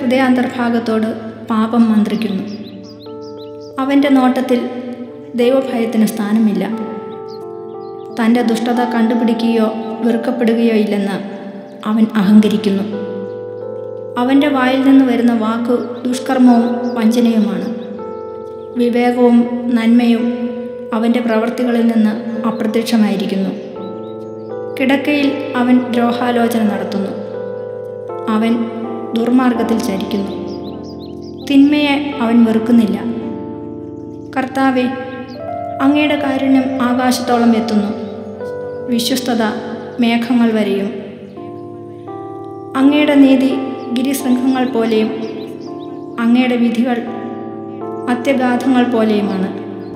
ഹൃദയാന്തർഭാഗത്തോട് പാപം മന്ത്രിക്കുന്നു അവൻ്റെ നോട്ടത്തിൽ ദൈവഭയത്തിന് സ്ഥാനമില്ല തൻ്റെ ദുഷ്ടത കണ്ടുപിടിക്കുകയോ വെറുക്കപ്പെടുകയോ ഇല്ലെന്ന് അവൻ അഹങ്കരിക്കുന്നു അവൻ്റെ വായിൽ നിന്ന് വരുന്ന വാക്ക് ദുഷ്കർമ്മവും വഞ്ചനയുമാണ് വിവേകവും നന്മയും അവൻ്റെ പ്രവൃത്തികളിൽ നിന്ന് അപ്രത്യക്ഷമായിരിക്കുന്നു കിടക്കയിൽ അവൻ ദ്രോഹാലോചന നടത്തുന്നു അവൻ ദുർമാർഗത്തിൽ ചരിക്കുന്നു തിന്മയെ അവൻ വെറുക്കുന്നില്ല കർത്താവെ അങ്ങയുടെ കാരുണ്യം ആകാശത്തോളം എത്തുന്നു വിശ്വസ്തത മേഘങ്ങൾ വരെയും അങ്ങയുടെ നീതി ഗിരിശൃംഖങ്ങൾ പോലെയും അങ്ങയുടെ വിധികൾ അത്യഗാധങ്ങൾ പോലെയുമാണ്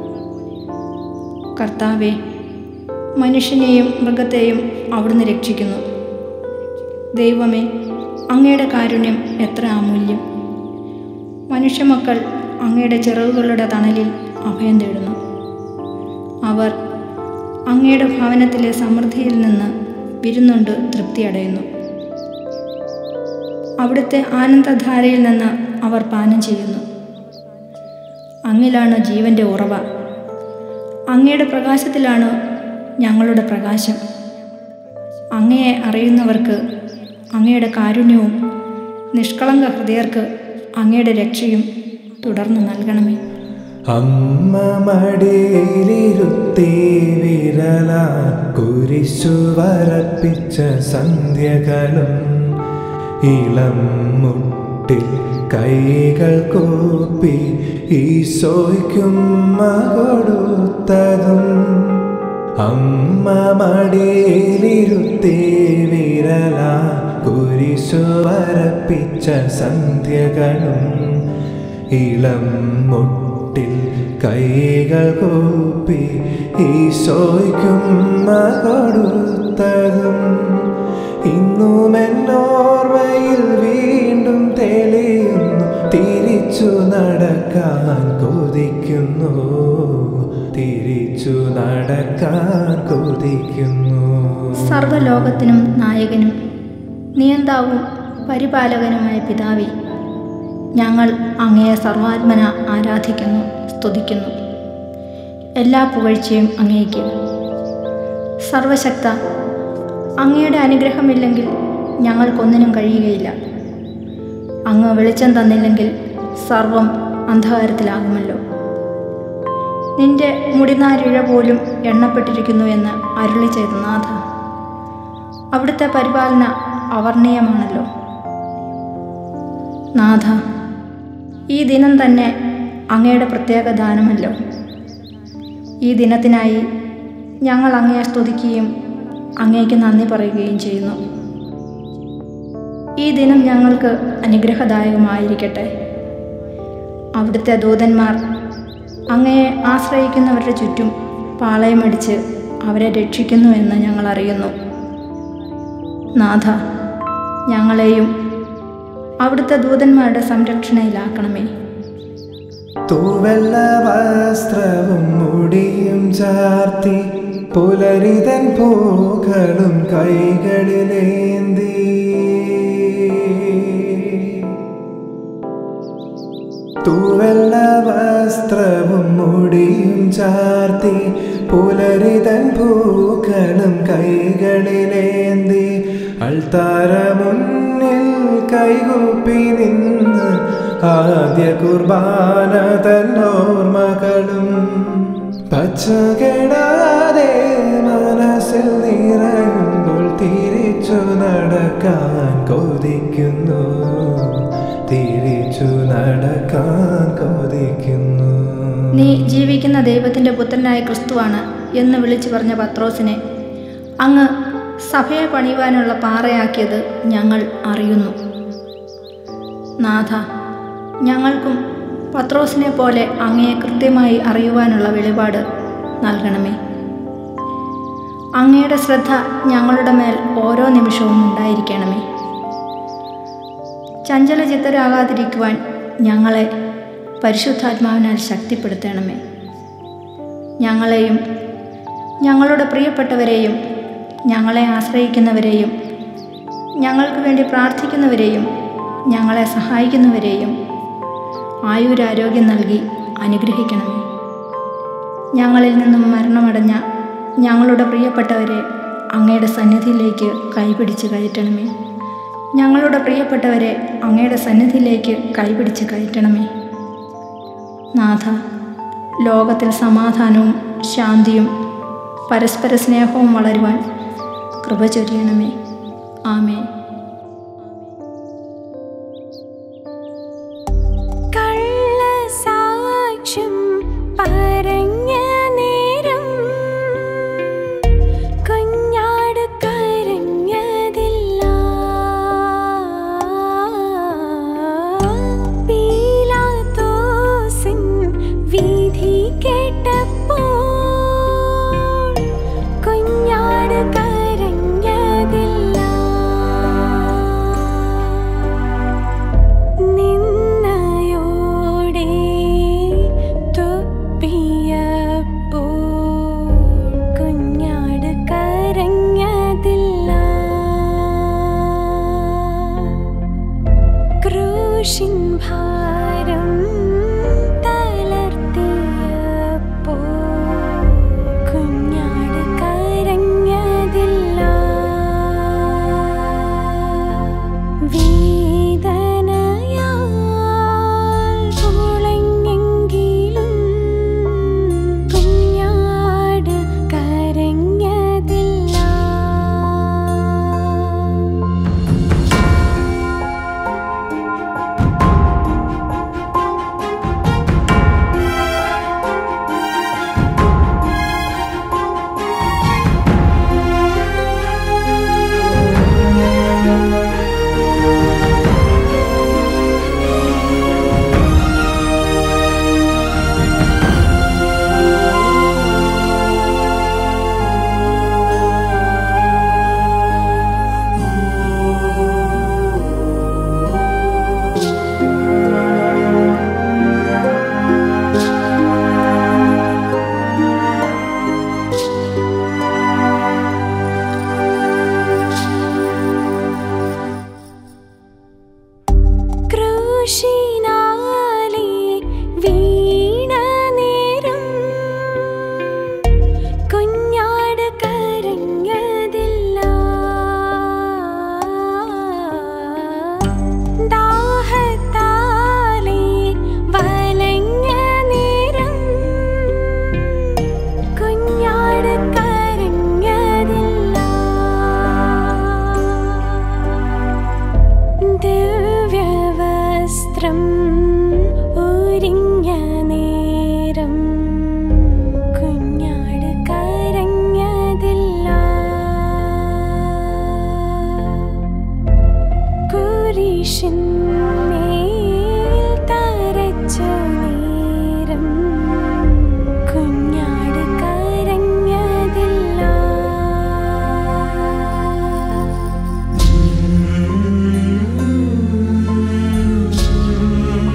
കർത്താവെ മനുഷ്യനെയും മൃഗത്തെയും അവിടുന്ന് രക്ഷിക്കുന്നു ദൈവമേ അങ്ങയുടെ കാരുണ്യം എത്ര അമൂല്യം മനുഷ്യമക്കൾ അങ്ങയുടെ ചിറകുകളുടെ തണലിൽ അഭയം തേടുന്നു അവർ അങ്ങയുടെ ഭവനത്തിലെ സമൃദ്ധിയിൽ നിന്ന് വിരുന്നുണ്ട് തൃപ്തിയടയുന്നു അവിടുത്തെ ആനന്ദധാരയിൽ നിന്ന് അവർ പാനം ചെയ്യുന്നു അങ്ങിലാണ് ജീവൻ്റെ ഉറവ അങ്ങയുടെ പ്രകാശത്തിലാണ് ഞങ്ങളുടെ പ്രകാശം അങ്ങയെ അറിയുന്നവർക്ക് അങ്ങയുടെ കാരുണ്യവും നിഷ്കളങ്ക ഹൃദയർക്ക് അങ്ങയുടെ രക്ഷയും തുടർന്ന് നൽകണമേ അമ്മ മടിയിലിരുത്തി വിരല കുരിശു വരപ്പിച്ച സന്ധ്യകളും ഇളം മുട്ടിൽ കൈകൾ കൂപ്പി ഈശോയ്ക്കും കൊടുത്തതും അമ്മ മടിയിലിരുത്തി വിരല കുരിശു വരപ്പിച്ച സന്ധ്യകളും ഇളം മുട്ടിൽ കൈകൾ കൂപ്പി ഈശോയ്ക്കും കൊടുത്തതും ഇന്നും എന്നോർമ്മയിൽ വീണ്ടും തെളിയുന്നു തിരിച്ചു നടക്കാൻ കൊതിക്കുന്നു തിരിച്ചു നടക്കാൻ കൊതിക്കുന്നു സർവ്വലോകത്തിനും നായകനും നിയന്താവും പരിപാലകനുമായ പിതാവേ ഞങ്ങൾ അങ്ങയെ സർവാത്മന ആരാധിക്കുന്നു സ്തുതിക്കുന്നു എല്ലാ പുകഴ്ചയും അങ്ങേക്ക് സർവശക്ത അങ്ങയുടെ അനുഗ്രഹമില്ലെങ്കിൽ ഞങ്ങൾക്കൊന്നിനും കഴിയുകയില്ല അങ്ങ് വെളിച്ചം തന്നില്ലെങ്കിൽ സർവം അന്ധകാരത്തിലാകുമല്ലോ നിന്റെ മുടിനാരിഴ പോലും എണ്ണപ്പെട്ടിരിക്കുന്നു എന്ന് അരുളി ചെയ്ത നാഥ അവിടുത്തെ പരിപാലന അവർണീയമാണല്ലോ നാഥ ഈ ദിനം തന്നെ അങ്ങയുടെ പ്രത്യേക ദാനമല്ലോ ഈ ദിനത്തിനായി ഞങ്ങൾ അങ്ങയെ സ്തുതിക്കുകയും അങ്ങേക്ക് നന്ദി പറയുകയും ചെയ്യുന്നു ഈ ദിനം ഞങ്ങൾക്ക് അനുഗ്രഹദായകമായിരിക്കട്ടെ അവിടുത്തെ ദൂതന്മാർ അങ്ങയെ ആശ്രയിക്കുന്നവരുടെ ചുറ്റും പാളയമടിച്ച് അവരെ രക്ഷിക്കുന്നു എന്ന് ഞങ്ങൾ അറിയുന്നു നാഥ ഞങ്ങളെയും അവിടുത്തെ ദൂതന്മാരുടെ സംരക്ഷണയിലാക്കണമേ തൂവെള്ള വസ്ത്രവും മുടിയും ചാർത്തി പുലരിതൻ പൂക്കളും കൈകളിലേന്തി തൂവെള്ള വസ്ത്രവും മുടിയും ചാർത്തി പുലരിതൻ പൂക്കളും കൈകളിലേന്തി അൾത്താര മുന്നിൽ കൈകൂപ്പി നിന്ന് ആദ്യ കുർബാന തന്നോർമകളും പച്ചകെടാതെ മനസ്സിൽ നിറയുമ്പോൾ തിരിച്ചു നടക്കാൻ കൊതിക്കുന്നു തിരിച്ചു നടക്കാൻ കൊതിക്കുന്നു നീ ജീവിക്കുന്ന ദൈവത്തിൻ്റെ പുത്രനായ ക്രിസ്തുവാണ് എന്ന് വിളിച്ചു പറഞ്ഞ പത്രോസിനെ അങ്ങ് സഭയെ പണിയുവാനുള്ള പാറയാക്കിയത് ഞങ്ങൾ അറിയുന്നു നാഥ ഞങ്ങൾക്കും പത്രോസിനെ പോലെ അങ്ങയെ കൃത്യമായി അറിയുവാനുള്ള വെളിപാട് നൽകണമേ അങ്ങയുടെ ശ്രദ്ധ ഞങ്ങളുടെ മേൽ ഓരോ നിമിഷവും ഉണ്ടായിരിക്കണമേ ചഞ്ചലചിത്തരാകാതിരിക്കുവാൻ ഞങ്ങളെ പരിശുദ്ധാത്മാവിനാൽ ശക്തിപ്പെടുത്തണമേ ഞങ്ങളെയും ഞങ്ങളുടെ പ്രിയപ്പെട്ടവരെയും ഞങ്ങളെ ആശ്രയിക്കുന്നവരെയും ഞങ്ങൾക്ക് വേണ്ടി പ്രാർത്ഥിക്കുന്നവരെയും ഞങ്ങളെ സഹായിക്കുന്നവരെയും ആയുരാരോഗ്യം നൽകി അനുഗ്രഹിക്കണമേ ഞങ്ങളിൽ നിന്നും മരണമടഞ്ഞ ഞങ്ങളുടെ പ്രിയപ്പെട്ടവരെ അങ്ങയുടെ സന്നിധിയിലേക്ക് കൈപിടിച്ച് കയറ്റണമേ ഞങ്ങളുടെ പ്രിയപ്പെട്ടവരെ അങ്ങയുടെ സന്നിധിയിലേക്ക് കൈപിടിച്ച് കയറ്റണമേ നാഥ ലോകത്തിൽ സമാധാനവും ശാന്തിയും പരസ്പര സ്നേഹവും വളരുവാൻ കൃപ ചൊരിയണമേ ആമേ കള്ളസാക്ഷ്യം പറഞ്ഞ നേരം കുഞ്ഞാട് കരഞ്ഞതില്ല പീലാത്തോസിൻ വിധി കേട്ടപ്പോൾ കുഞ്ഞാട് കരഞ്ഞതില്ല നിന്നയോടെ തുപ്പിയപ്പോൾ കുഞ്ഞാട് കരഞ്ഞതില്ല ക്രൂശിൻ ഭാരം തളർത്തിയപ്പോൾ കുഞ്ഞാട് കരഞ്ഞതില്ല വേദനയാൽ പുളഞ്ഞെങ്കിലും കുഞ്ഞാട് കരഞ്ഞതില്ല ക്രൂശിനാലെ വീണ നേരം കുഞ്ഞാട് കരഞ്ഞതില്ല ദാഹത്താലെ വലഞ്ഞ നേരം കുഞ്ഞാട് കരഞ്ഞതില്ല ദിവ്യവസ്ത്രം ഉരിഞ്ഞ നേരം കുഞ്ഞാട് കരഞ്ഞതില്ല കുരിശിന്മേൽ തരച്ച നേരം കുഞ്ഞാട് കരഞ്ഞതില്ല ും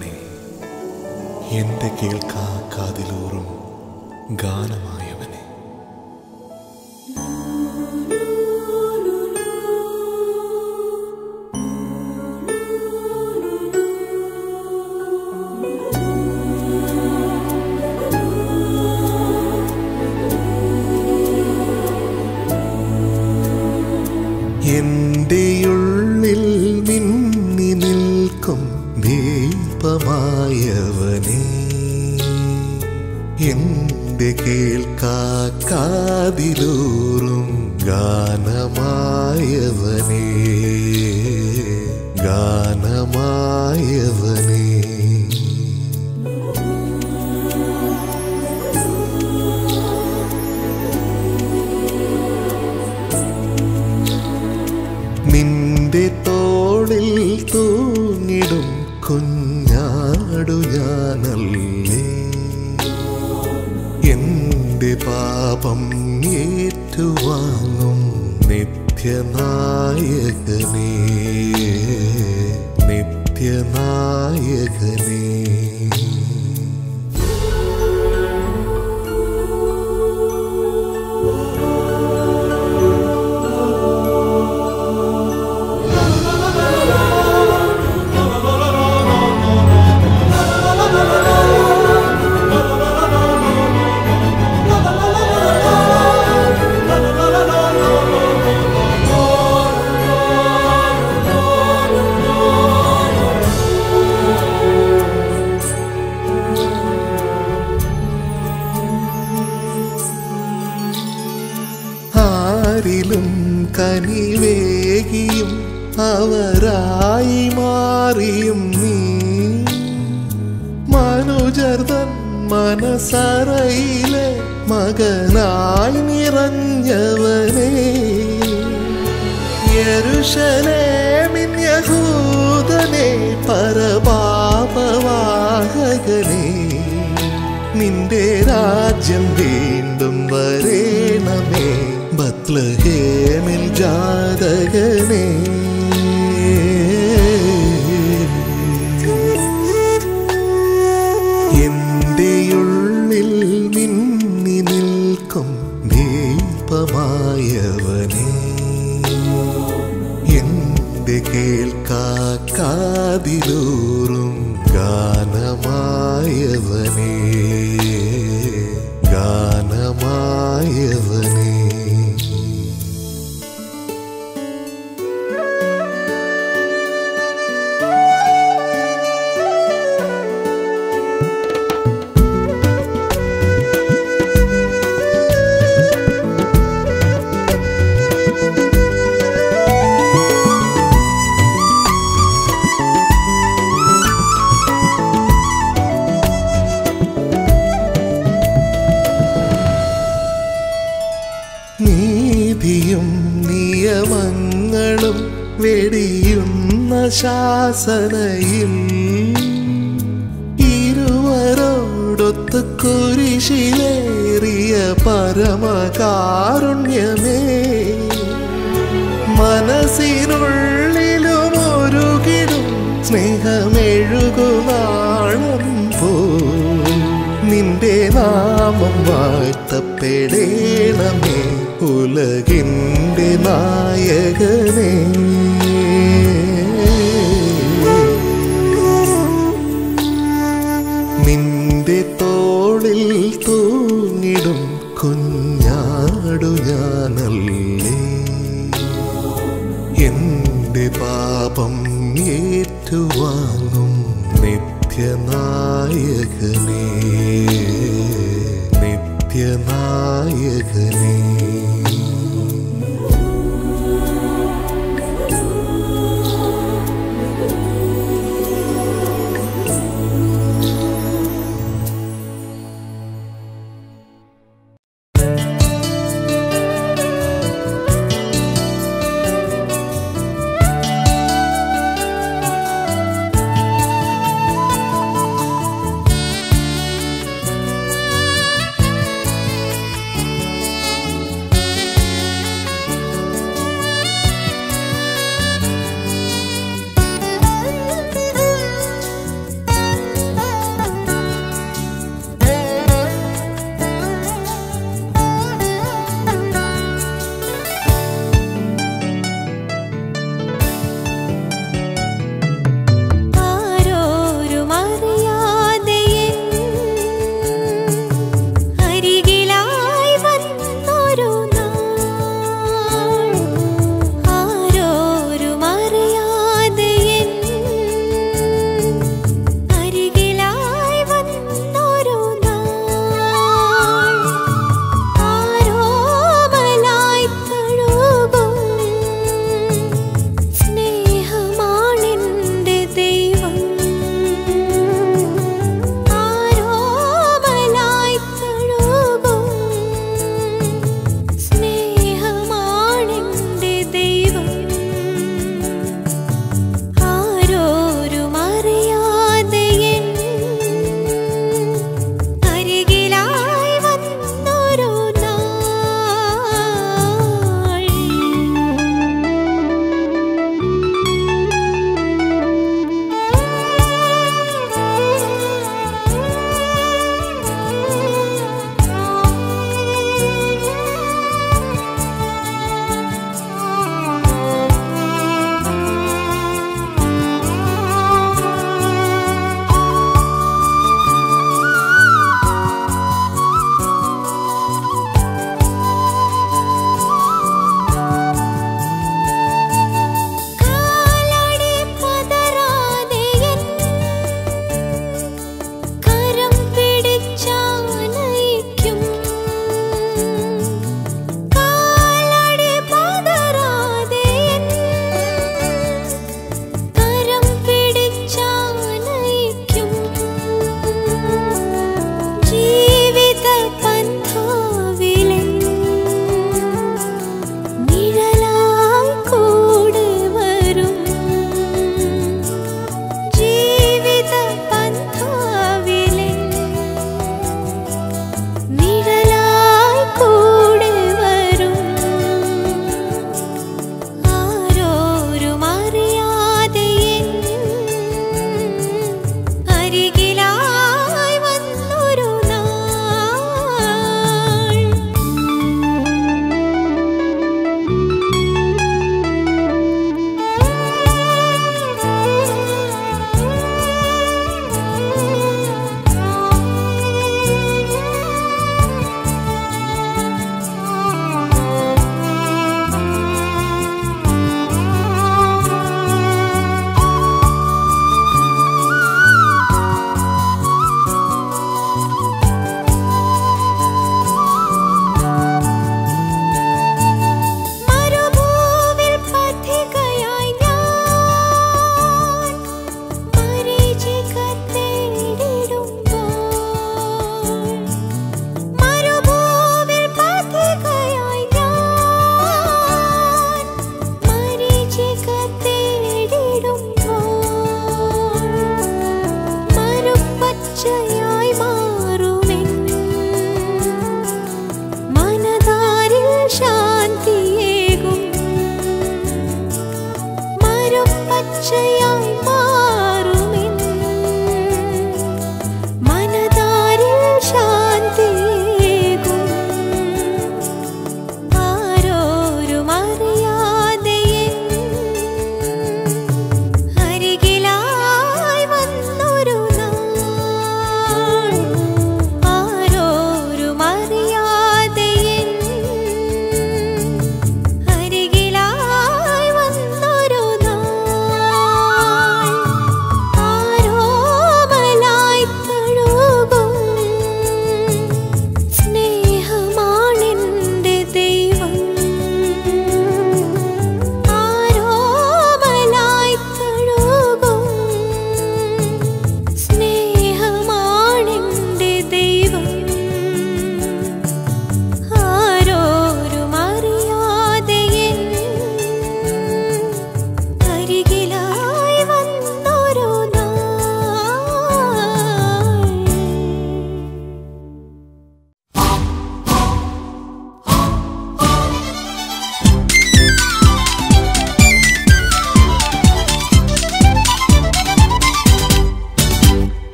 ഗാനമായവനെ എന്റെ കേൾക്കാ കാതിലൂറും ഗാനമായവനെ എന്റെയുള്ളിൽ മിന്നി നിൽക്കും ദീപമായവനെ എന്റെ കേൾക്കാ കാതിലൂറും ഗാനമായവനെ ഗാനമായവനെ നിന്റെ തോളിൽ തൂങ്ങിടും കുഞ്ഞാടു ഞാനല്ലേ എന്റെ പാപം ഏറ്റുവാങ്ങും നിത്യനായകനേ നിത്യനായകനേ ആരിലും കനിവേകിയും അവരായി മാറിയും നീ മനുജർതൻ മനസറയിലെ മകനായി നിറഞ്ഞവനെ യരുഷലേമിൻ യഹൂദനെ പരപാപവാഹകനെ നിന്റെ രാജ്യം വീണ്ടും വരേണമേ ബത്ലഹേമിൽ ജാതകനെ എന്റെ ഉള്ളിൽ മിന്നി നിൽക്കും ദീപമായവനെ എന്റെ കേൾക്കാ കാതിലൂറും ഗാനമായവനെ ഗാനമായവനെ നീതിയും നിയമങ്ങളും വെടിയുന്ന ശാസനയിൽ ഇരുവരോടൊത്ത് കുരിശിലേറിയ പരമകാരുണ്യമേ മനസ്സിനുള്ളിലും ഒരുകിടും സ്നേഹമെഴുകുനാളം പോ നിന്റെ നാമം വാഴ്ത്തപ്പെടേണമേ ഉലകിൻ്റെ നായകനേ നിന്റെ തോളിൽ തൂങ്ങിടും കുഞ്ഞാടു ഞാനല്ലേ എന്റെ പാപം ഏറ്റുവാങ്ങും നിത്യനായകനേ നിത്യനായകനേ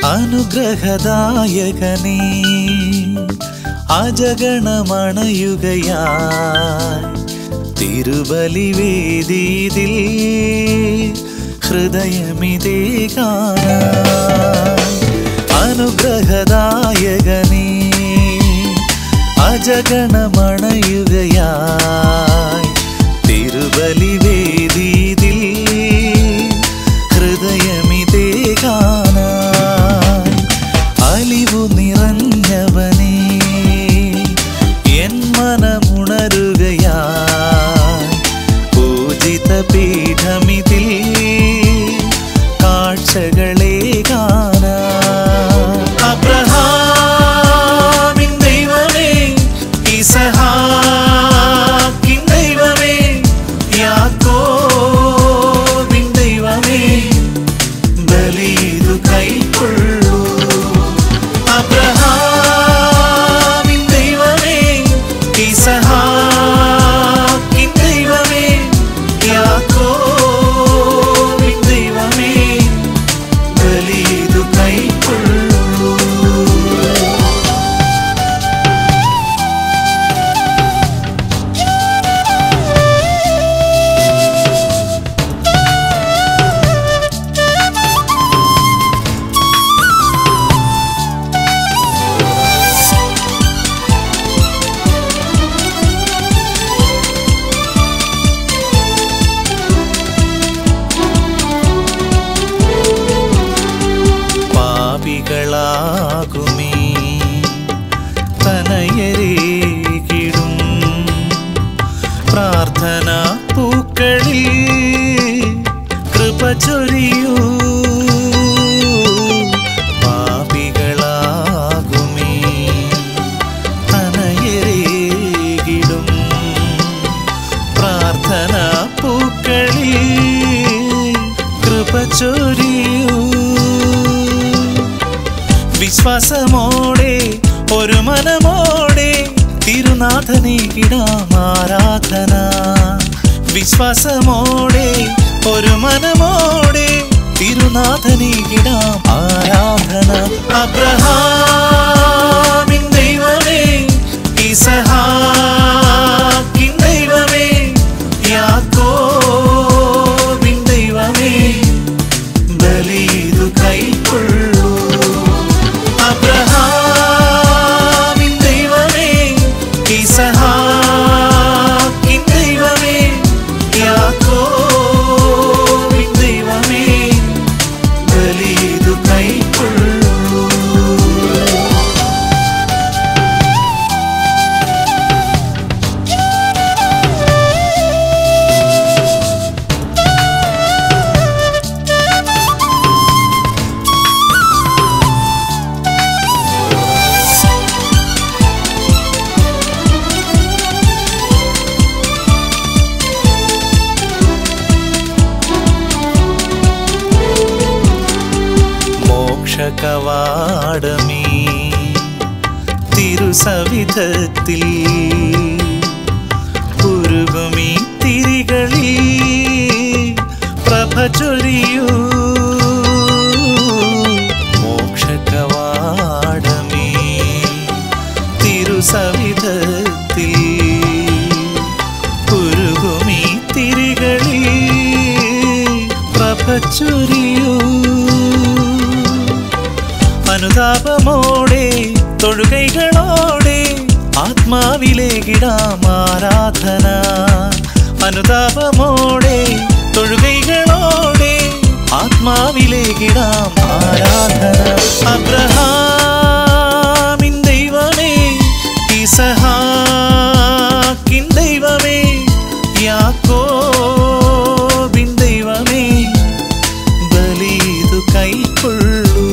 അനുഗ്രഹദായകനേ അജഗണമണയുകയായി തിരുബലിവേദീതിൽ ഹൃദയമിതേ കാണാൻ അനുഗ്രഹദായകനേ അജഗണമണയുകയായി തിരുബലിവേദീതിൽ ഹൃദയമിതേ കാണാൻ അലിവു നിറഞ്ഞവനേ എൻ മനമുണരുകയായി പൂജിത പീഠമിതിൽ കാഴ്ചകളെ കാണാൻ അബ്രഹാമിൻ ദൈവമേ ഇസഹാക്കിൻ ദൈവമേ യാക്കോബിൻ ദൈവമേ ബലിതു കൈക്കൊള്ളൂ അബ്രഹാമിൻ ദൈവമേ ഇസഹാക്കിൻ ദൈവമേ യാക്കോബിൻ ദൈവമേ ബലിതു കൈക്കൊള്ളൂ പാപികളാകുമേ തനയരേകിടും പ്രാർത്ഥന പൂക്കളിൽ കൃപ ചൊരിയൂ പാപികളാകുമേ തനയരേകിടും പ്രാർത്ഥന പൂക്കളിൽ കൃപ ചൊരിയൂ വിശ്വാസമോടെ ഒരു മനമോടെ തിരുനാഥനെ കിടാം ആരാധന വിശ്വാസമോടെ ഒരു മനമോടെ തിരുനാഥനെ കിടാം ആരാധന അബ്രഹാമിൻ ദൈവമേ ഇസഹാക്കിൻ ദൈവമേ യാക്കോബിൻ ദൈവമേ ബലിതു കൈക്കൊള്ളൂ അബ്രഹാമിൻ ദൈവമേ ഇസഹാക്കിൻ ദൈവമേ യാക്കോബിൻ ദൈവമേ ബലിതു കൈക്കൊള്ളൂ മോക്ഷകവാടമേ തിരുസവിധത്തിൽ ഉരുകുമീ തിരികളിൽ പ്രഭ ചൊരിയൂ മോക്ഷകവാടമേ തിരുസവിധത്തിൽ ഉരുകുമീ തിരികളിൽ പ്രഭ ചൊരിയൂ അനുതാപമോടെ തൊഴുകൈകളോടെ ആത്മാവിലേക്കിടാം ആരാധന അനുതാപമോടെ തൊഴുകൈകളോടെ ആത്മാവിലേക്കിടാം ആരാധന അബ്രഹാമിൻ ദൈവമേ ഇസഹാക്കിൻ ദൈവമേ യാക്കോബിൻ ദൈവമേ ബലിതു കൈക്കൊള്ളൂ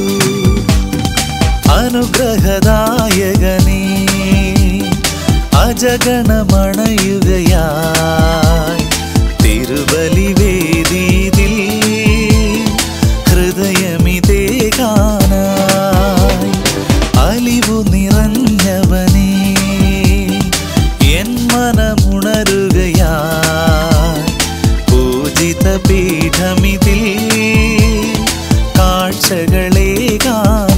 അനുഗ്രഹദായകനേ അജഗണമണയുകയായി തിരുബലിവേദീതിൽ ഹൃദയമിതേ കാണായി അലിവു നിറഞ്ഞവനേ എൻ മനമുണരുകയായി പൂജിത പീഠമിതിൽ കാഴ്ചകളെ കാണാൻ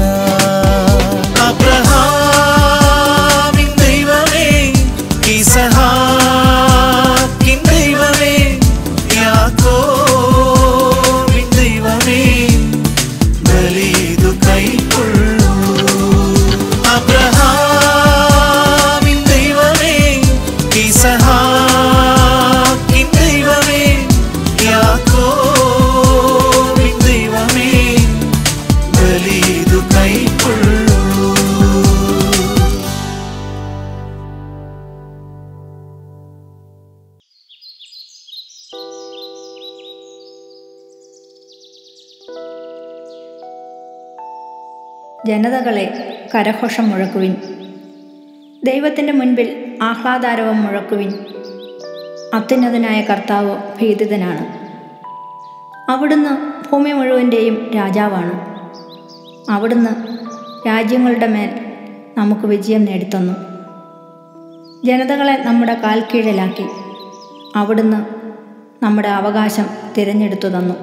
ജനതകളെ കരഘോഷം മുഴക്കുവിൻ ദൈവത്തിൻ്റെ മുൻപിൽ ആഹ്ലാദാരവം മുഴക്കുവിൻ അത്യുന്നതനായ കർത്താവ് ഭീതിതനാണ് അവിടുന്ന് ഭൂമി മുഴുവൻ്റെയും രാജാവാണ് അവിടുന്ന് രാജ്യങ്ങളുടെ മേൽ നമുക്ക് വിജയം നേടിത്തന്നു ജനതകളെ നമ്മുടെ കാൽ കീഴിലാക്കി അവിടുന്ന് നമ്മുടെ അവകാശം തിരഞ്ഞെടുത്തു തന്നു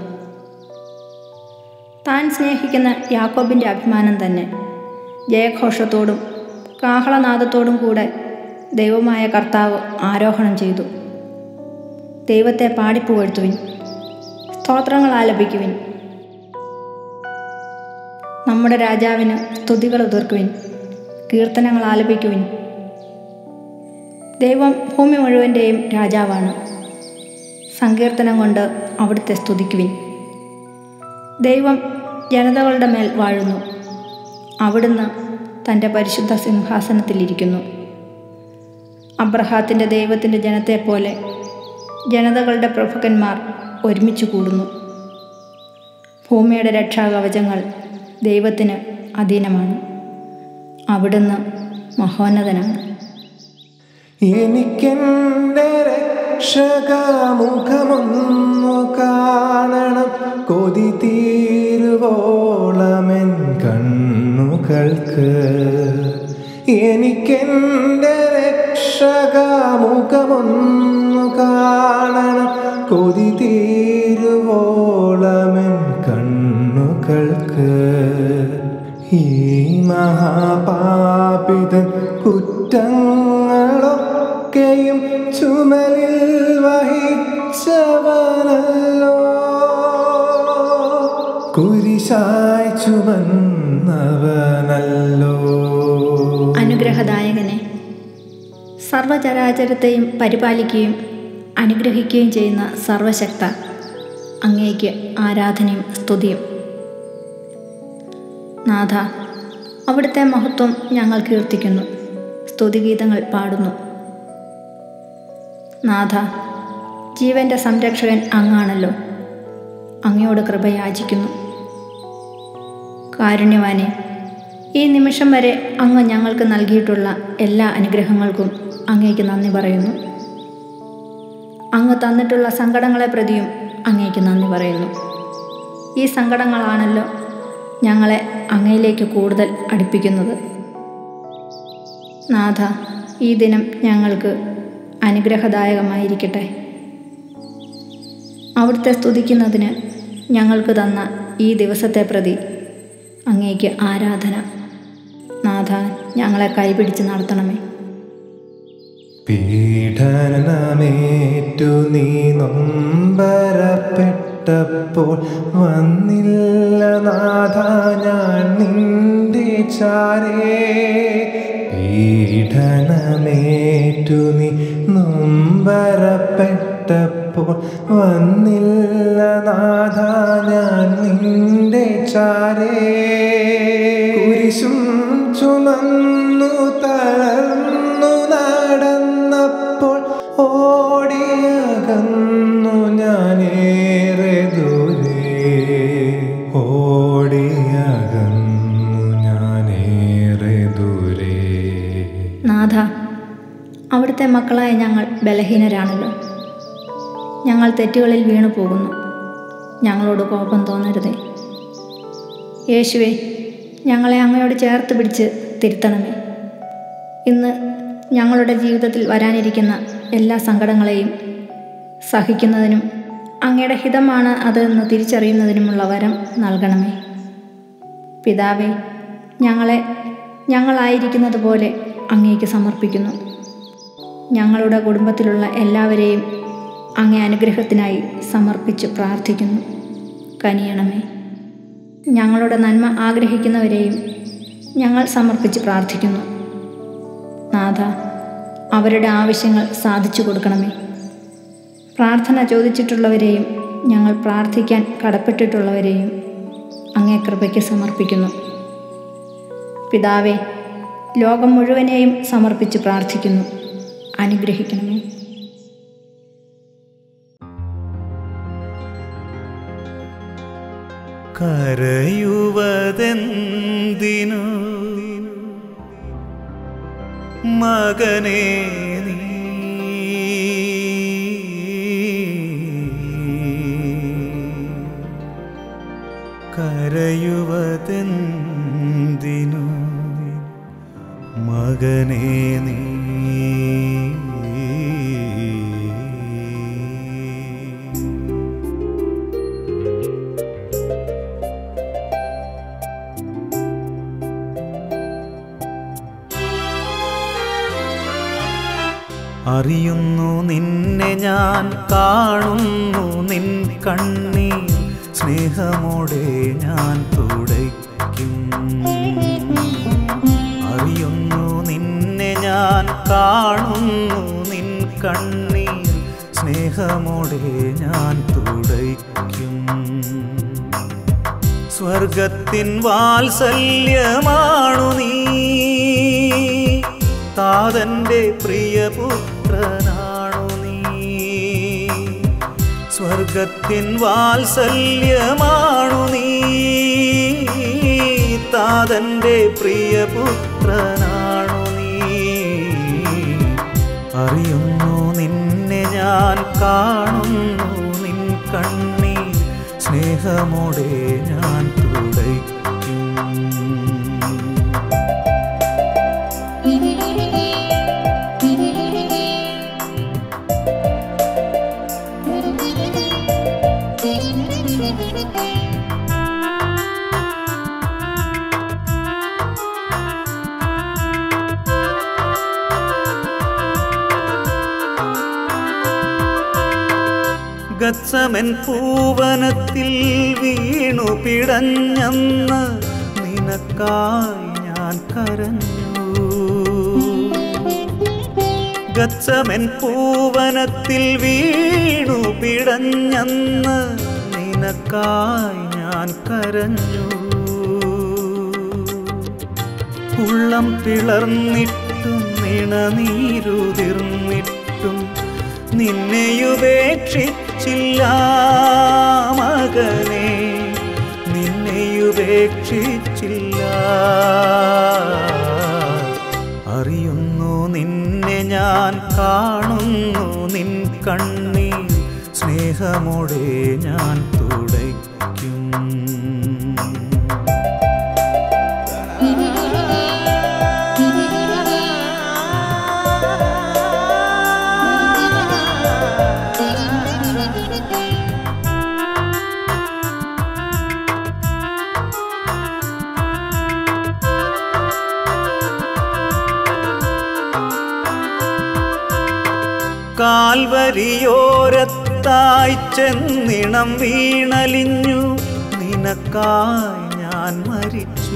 താൻ സ്നേഹിക്കുന്ന യാക്കോബിൻ്റെ അഭിമാനം തന്നെ ജയഘോഷത്തോടും കാഹളനാദത്തോടും കൂടെ ദൈവമായ കർത്താവ് ആരോഹണം ചെയ്തു ദൈവത്തെ പാടിപ്പുകഴ്ത്തുവിൻ സ്തോത്രങ്ങൾ ആലപിക്കുവിൻ നമ്മുടെ രാജാവിന് സ്തുതികൾ ഉതിർക്കുവിൻ കീർത്തനങ്ങൾ ആലപിക്കുവിൻ ദൈവം ഭൂമി മുഴുവൻ്റെയും രാജാവാണ് സങ്കീർത്തനം കൊണ്ട് അവിടുത്തെ സ്തുതിക്കുവിൻ ദൈവം ജനതകളുടെ മേൽ വാഴുന്നു അവിടുന്ന് തൻ്റെ പരിശുദ്ധ സിംഹാസനത്തിലിരിക്കുന്നു അബ്രഹാത്തിൻ്റെ ദൈവത്തിൻ്റെ ജനത്തെപ്പോലെ ജനതകളുടെ പ്രഭുക്കന്മാർ ഒരുമിച്ച് കൂടുന്നു ഭൂമിയുടെ രക്ഷാകവചങ്ങൾ ദൈവത്തിന് അധീനമാണ് അവിടുന്ന് മഹോന്നതനാണ് എനിക്കെൻ്റെ രക്ഷകമുഖമൊന്നു കാണണം കൊതി തീരുവോളമെൻ കണ്ണുകൾക്ക് എനിക്കെൻ്റെ രക്ഷകമുഖമൊന്നു കാണണം കൊതി തീരുവോളമെൻ കണ്ണുകൾക്ക് ഈ മഹാപാപിതൻ കുറ്റങ്ങളൊക്കെയും ചുമലിൽ വഹിച്ചവനല്ലോ കുരിശായി ചുമന്നവനല്ലോ അനുഗ്രഹദായകനെ സർവചരാചരത്തെയും പരിപാലിക്കുകയും അനുഗ്രഹിക്കുകയും ചെയ്യുന്ന സർവശക്ത അങ്ങേക്ക് ആരാധനയും സ്തുതിയും നാഥ അവിടുത്തെ മഹത്വം ഞങ്ങൾ കീർത്തിക്കുന്നു സ്തുതിഗീതങ്ങൾ പാടുന്നു നാഥ ജീവന്റെ സംരക്ഷകൻ അങ്ങാണല്ലോ അങ്ങയോട് കൃപ യാചിക്കുന്നു കാരുണ്യവാനെ ഈ നിമിഷം വരെ അങ്ങ് ഞങ്ങൾക്ക് നൽകിയിട്ടുള്ള എല്ലാ അനുഗ്രഹങ്ങൾക്കും അങ്ങേക്ക് നന്ദി പറയുന്നു അങ്ങ് തന്നിട്ടുള്ള സങ്കടങ്ങളെ പ്രതിയും അങ്ങേക്ക് നന്ദി പറയുന്നു ഈ സങ്കടങ്ങളാണല്ലോ ഞങ്ങളെ അങ്ങയിലേക്ക് കൂടുതൽ അടുപ്പിക്കുന്നത് നാഥ ഈ ദിനം ഞങ്ങൾക്ക് അനുഗ്രഹദായകമായിരിക്കട്ടെ അവിടുത്തെ സ്തുതിക്കുന്നതിന് ഞങ്ങൾക്ക് തന്ന ഈ ദിവസത്തെ പ്രതി അങ്ങേക്ക് ആരാധന നാഥ ഞങ്ങളെ കൈപിടിച്ച് നടത്തണമേ പീഡനമേറ്റു നീ നൊമ്പരപ്പെട്ടപ്പോൾ വന്നില്ല നാഥ ഞാൻ നിന്റെ ചാരേ പീഡനമേറ്റു നീ നൊമ്പരപ്പെട്ടപ്പോൾ വന്നില്ല നാഥ ഞാൻ നിന്റെ ചാരേ കുരിശും ചുമന്നു തളർന്നു നടന്നപ്പോൾ ഓടിയകന്നു ഞാനേറെ ദൂരെ ഓടിയകന്നു ഞാനേറെ ദൂരെ നാഥ അവിടുത്തെ മക്കളായ ഞങ്ങൾ ബലഹീനരാണല്ലോ ഞങ്ങൾ തെറ്റുകളിൽ വീണു പോകുന്നു ഞങ്ങളോട് കോപം തോന്നരുതേ യേശുവെ ഞങ്ങളെ അങ്ങയോട് ചേർത്ത് പിടിച്ച് തിരുത്തണമേ ഇന്ന് ഞങ്ങളുടെ ജീവിതത്തിൽ വരാനിരിക്കുന്ന എല്ലാ സങ്കടങ്ങളെയും സഹിക്കുന്നതിനും അങ്ങയുടെ ഹിതമാണ് അതെന്ന് തിരിച്ചറിയുന്നതിനുമുള്ള വരം നൽകണമേ പിതാവേ ഞങ്ങളെ ഞങ്ങളായിരിക്കുന്നത് പോലെ അങ്ങേക്ക് സമർപ്പിക്കുന്നു ഞങ്ങളുടെ കുടുംബത്തിലുള്ള എല്ലാവരെയും അങ്ങേ അനുഗ്രഹത്തിനായി സമർപ്പിച്ച് പ്രാർത്ഥിക്കുന്നു കനിയണമേ ഞങ്ങളുടെ നന്മ ആഗ്രഹിക്കുന്നവരെയും ഞങ്ങൾ സമർപ്പിച്ച് പ്രാർത്ഥിക്കുന്നു നാഥ അവരുടെ ആവശ്യങ്ങൾ സാധിച്ചു കൊടുക്കണമേ പ്രാർത്ഥന ചോദിച്ചിട്ടുള്ളവരെയും ഞങ്ങൾ പ്രാർത്ഥിക്കാൻ കടപ്പെട്ടിട്ടുള്ളവരെയും അങ്ങേ കൃപയ്ക്ക് സമർപ്പിക്കുന്നു പിതാവേ ലോകം മുഴുവനെയും സമർപ്പിച്ച് പ്രാർത്ഥിക്കുന്നു അനുഗ്രഹിക്കണമേ കരയുവതെന്തിനു മകനേനെന്തിനു മകനേ നീ കരയുവതെന്തിനു മകനേ നീ അറിയുന്നു നിന്നെ ഞാൻ കാണുന്നു നിൻ കണ്ണീർ സ്നേഹമോടെ ഞാൻ തുടയ്ക്കും അറിയുന്നു നിന്നെ ഞാൻ കാണുന്നു നിൻ കണ്ണീർ സ്നേഹമോടെ ഞാൻ തുടയ്ക്കും സ്വർഗത്തിൻ വാത്സല്യമാണു നീ താതന്റെ പ്രിയപുത്രനാണു നീ സ്വർഗത്തിൻ വാത്സല്യമാണു നീ താതന്റെ പ്രിയപുത്രനാണു നീ അറിയുന്നു നിന്നെ ഞാൻ കാണുന്നു നിൻ കണ്ണീർ സ്നേഹമോടെ ഞാൻ തുടയ്ക്കും ഗത്സമൻ പൂവനത്തിൽ വീണു പിടഞ്ഞന്ന് നിനക്കായി ഞാൻ കരഞ്ഞു ഗത്സമൻ പൂവനത്തിൽ വീണു പിടഞ്ഞന്ന് നിനക്കായി ഞാൻ കരഞ്ഞു ഉള്ളം പിളർന്നിട്ടും നിണനീരുതിർന്നിട്ടും നിന്നെയുപേക്ഷിച്ചില്ല മകനെ നിന്നെയുപേക്ഷിച്ചില്ല അറിയുന്നു നിന്നെ ഞാൻ കാണുന്നു നിൻ കണ്ണീർ സ്നേഹമോടെ ഞാൻ തുടയ്ക്കും കാൽവരിയോരത്തായി ചെന്നിണം വീണലിഞ്ഞു നിനക്കായി ഞാൻ മരിച്ചു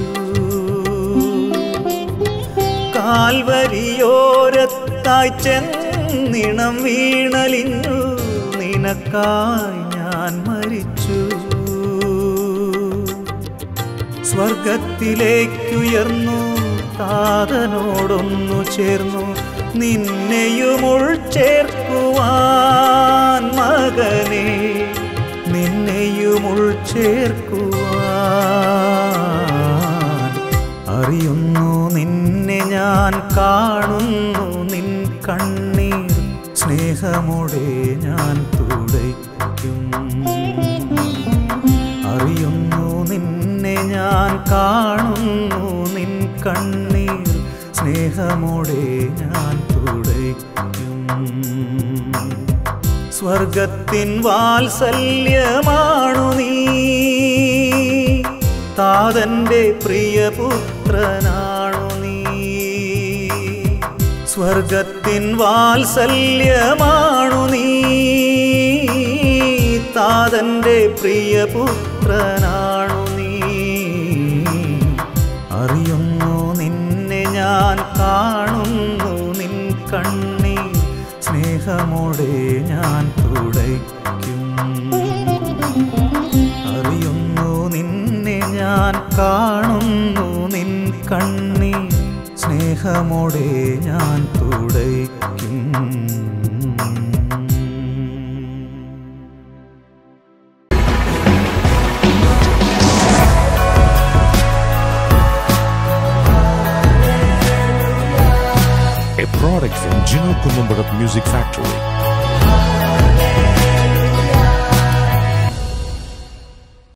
കാൽവരിയോരത്തായി ചെന്നിണം വീണലിഞ്ഞു നിനക്കായി ഞാൻ മരിച്ചു സ്വർഗത്തിലേക്കുയർന്നു താതനോടൊന്നു ചേർന്നു നിന്നെയും ഉൾച്ചേർക്കുവാൻ മകനെ നിന്നെയും ഉൾച്ചേർക്കുവാൻ അറിയുന്നു നിന്നെ ഞാൻ കാണുന്നു നിൻ കണ്ണീർ സ്നേഹമോടെ ഞാൻ തുടയ്ക്കും അറിയുന്നു നിന്നെ ഞാൻ കാണുന്നു നിൻ കണ്ണീർ സ്നേഹമോടെ ഞാൻ തുടയ്ക്കും സ്വർഗത്തിൻ വാത്സല്യമാണു നീ താതന്റെ പ്രിയപുത്രനാണു നീ സ്വർഗത്തിൻ വാത്സല്യമാണു നീ താതന്റെ പ്രിയപുത്രനാണു നീ അറിയുന്നു നിന്നെ ഞാൻ കാണുന്നു നിൻ കണ്ണീർ സ്നേഹമോടെ ഞാൻ തുടയ്ക്കും അറിയുന്നു നിന്നെ ഞാൻ കാണുന്നു നിൻ കണ്ണീർ സ്നേഹമോടെ ഞാൻ തുടയ്ക്കും product from Gino Columbarat Music Factory.